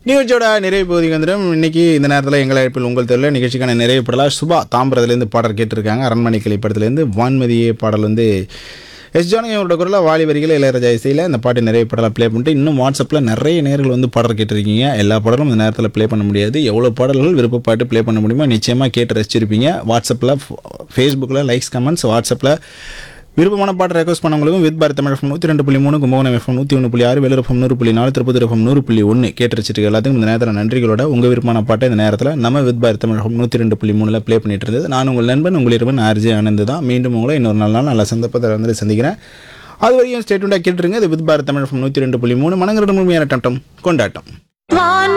நிகழ்ச்சியோட நிறைவு பகுதிக்கு வந்துடும் இன்னைக்கு இந்த நேரத்தில் எங்கள் அழைப்பில் உங்கள் தெருவில் நிகழ்ச்சிக்கான நிறைவு பாடலாக சுபா தாம்பரத்துலேருந்து பாடல் கேட்டிருக்காங்க அரண்மனை கிளை படத்துலேருந்து வான்மதியே பாடல் வந்து எஸ் ஜானகி அவரோட குரலில் வாலி வரிகள் இளையராஜா இசையில் இந்த பாட்டு நிறைய பாடலாக ப்ளே பண்ணிட்டு இன்னும் வாட்ஸ்அப்பில் நிறைய நேர்கள் வந்து பாடல் கேட்டிருக்கீங்க எல்லா பாடலும் இந்த நேரத்தில் ப்ளே பண்ண முடியாது எவ்வளோ பாடல்கள் விருப்பப்பாட்டு ப்ளே பண்ண முடியுமோ நிச்சயமாக கேட்டு ரசிச்சிருப்பீங்க வாட்ஸ்அப்பில் ஃபேஸ்புக்கில் லைக்ஸ் கமெண்ட்ஸ் வாட்ஸ்அப்பில் விருப்பமான பாட்டு ரெக்வஸ்ட் பண்ணவங்களுக்கும் வித் பாரத் தமிழ் எஃப்எம் நூற்றி ரெண்டு புள்ளி மூணு கும்பகோணம் எஃப்எம் நூற்றி ஒன்று புள்ளி ஆறு வேலூர் எஃப்எம் நூறு புள்ளி நாலு திருப்பதி எஃப்எம் நூறு புள்ளி ஒன்று கேட்டு வச்சிருக்க எல்லாத்துக்கும் இந்த நேரத்தில் நன்றிகளோட உங்கள் விருப்பமான பாட்டை இந்த நேரத்தில் நம்ம வித் பாரத் தமிழ் எஃப்எம் நூற்றி ரெண்டு புள்ளி மூணில் ப்ளே பண்ணிட்டு இருந்தது நான் உங்கள் நண்பன் உங்கள் இருவன் ஆர்ஜி ஆனந்த் தான் மீண்டும் உங்களை இன்னொரு நல்ல நாள் நல்ல சந்தர்ப்பத்தில் வந்து சந்திக்கிறேன் அது வரைக்கும் ஸ்டேட்மெண்ட்டாக கேட்டுருங்க இது வித் பாரத் தமிழ் எஃப்எம் நூற்றி ரெண்டு புள்ளி மூணு மனங்கரடு முழுமையான டட்டம் கொண்டாட்டம் வான்